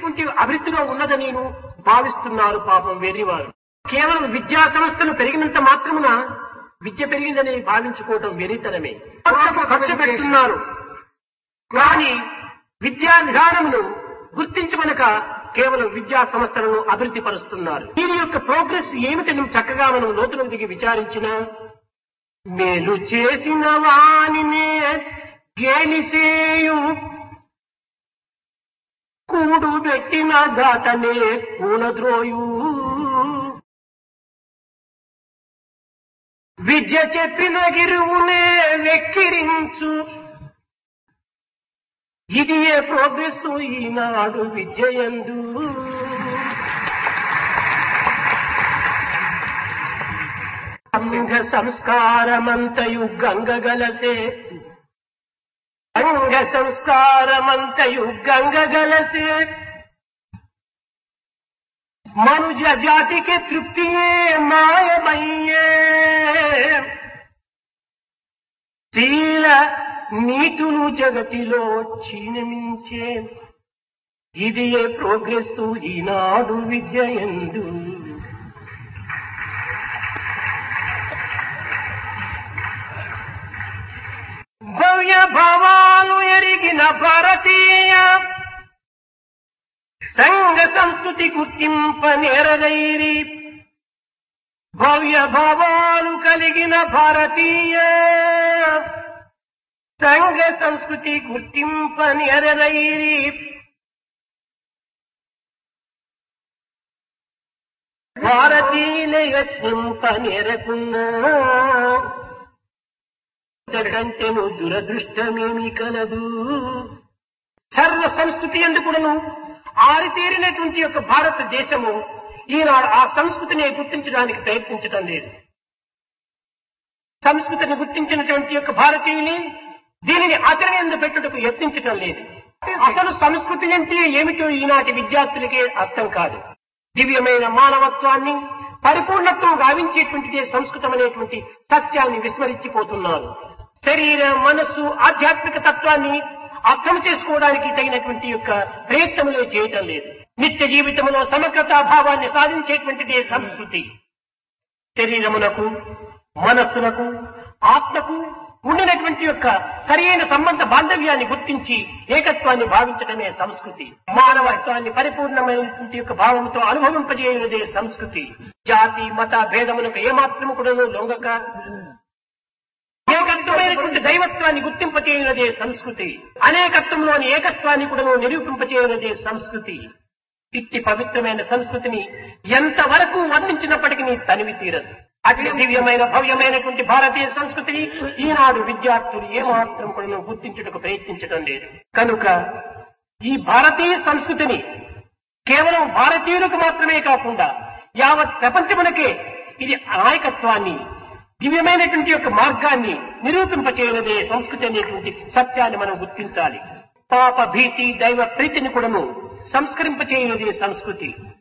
దివ్యమైనటువంటి అభివృద్ధిలో ఉన్నదని భావిస్తున్నారు పాపం వెర్రివారు కేవలం విద్యా సంస్థలు పెరిగినంత మాత్రమున విద్య పెరిగిందని భావించుకోవటం వెరితనమే కోట్లకు ఖర్చు పెడుతున్నారు కానీ విద్యా విధానమును గుర్తించమనక కేవలం విద్యా సంస్థలను అభివృద్ధి పరుస్తున్నారు దీని యొక్క ప్రోగ్రెస్ ఏమిటని చక్కగా మనం లోతులో దిగి విచారించిన మేలు చేసిన వానినే గేలిసేయు కూడు పెట్టిన దాటనే కూనద్రోయు విద్య చెప్పిన గిరువునే వెక్కిరించు ఇది ఏ ప్రోగ్రెస్ ఈనాడు విద్యయందు సంఘ సంస్కారమంతయు గంగగలసే సంఘ సంస్కారమంతయు గంగగలసే మనుజ జాతికి తృప్తియే మాయమయ్యే శీల నీతులు జగతిలో క్షీణమించే ఇది ఏ ప్రోగ్రెస్ ఈనాడు విద్య ఎందు భవ్య భావాలు ఎరిగిన భారతీయ సంఘ సంస్కృతి గుర్తింప నేరదైరి భవ్య భావాలు కలిగిన భారతీయ సంఘ సంస్కృతి గుర్తింప నేరదైరి భారతీయుల యత్నింప నేరకున్నా కంటెను దురదృష్టమేమి కలదు సర్వ సంస్కృతి ఎందుకును ఆరితేరినటువంటి యొక్క భారతదేశము ఈనాడు ఆ సంస్కృతిని గుర్తించడానికి ప్రయత్నించడం లేదు సంస్కృతిని గుర్తించినటువంటి యొక్క భారతీయుని దీనిని ఆచరణ ఎందు పెట్టుటకు యత్నించటం లేదు అసలు సంస్కృతి అంటే ఏమిటో ఈనాటి విద్యార్థులకే అర్థం కాదు దివ్యమైన మానవత్వాన్ని పరిపూర్ణత్వం గావించేటువంటిదే సంస్కృతం అనేటువంటి సత్యాన్ని విస్మరించిపోతున్నారు శరీర మనస్సు ఆధ్యాత్మిక తత్వాన్ని అర్థం చేసుకోవడానికి తగినటువంటి యొక్క ప్రయత్నములే చేయటం లేదు నిత్య జీవితంలో సమగ్రతా భావాన్ని సాధించేటువంటిదే సంస్కృతి శరీరమునకు మనస్సునకు ఆత్మకు ఉండినటువంటి యొక్క సరైన సంబంధ బాంధవ్యాన్ని గుర్తించి ఏకత్వాన్ని భావించడమే సంస్కృతి మానవత్వాన్ని పరిపూర్ణమైనటువంటి యొక్క భావంతో అనుభవింపజేయున్నదే సంస్కృతి జాతి మత భేదములకు ఏమాత్రము కూడా లొంగక ఏకత్వమైనటువంటి దైవత్వాన్ని గుర్తింపచేయున్నదే సంస్కృతి అనేకత్వంలోని ఏకత్వాన్ని కూడా నిరూపింపచేయున్నదే సంస్కృతి ఇట్టి పవిత్రమైన సంస్కృతిని ఎంతవరకు వర్ణించినప్పటికీ తనివి తీరదు అతి దివ్యమైన భవ్యమైనటువంటి భారతీయ సంస్కృతిని ఈనాడు విద్యార్థులు ఏమాత్రం కూడా గుర్తించుటకు ప్రయత్నించడం లేదు కనుక ఈ భారతీయ సంస్కృతిని కేవలం భారతీయులకు మాత్రమే కాకుండా యావత్ ప్రపంచమునకే ఇది నాయకత్వాన్ని దివ్యమైనటువంటి యొక్క మార్గాన్ని నిరూపింపచేయనదే సంస్కృతి అనేటువంటి సత్యాన్ని మనం గుర్తించాలి పాప భీతి దైవ ప్రీతిని కూడాను సంస్కరింపచేయనదే సంస్కృతి